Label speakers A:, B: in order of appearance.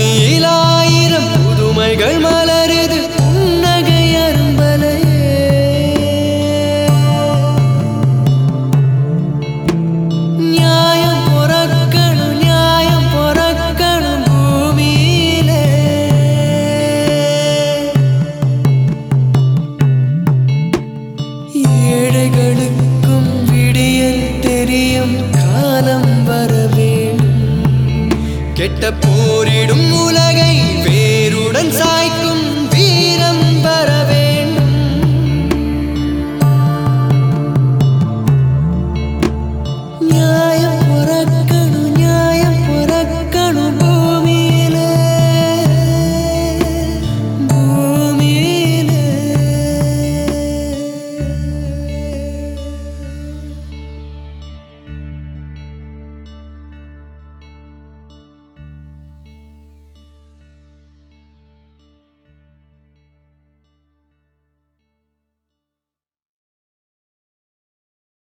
A: பூமியில் ஆயிரம் புதுமைகள் மலருது புன்னகை அரும்பலையே நியாயம் பொறக்கணும் நியாயம் பொறக்கணும் பூமியிலே ஏழைகளுக்கும் விடியல் தெரியும் காலம் வர வேண்டும் கெட்ட போரிடும் உலகை வேருடன் சாய்க்கும் வீரம் வரவே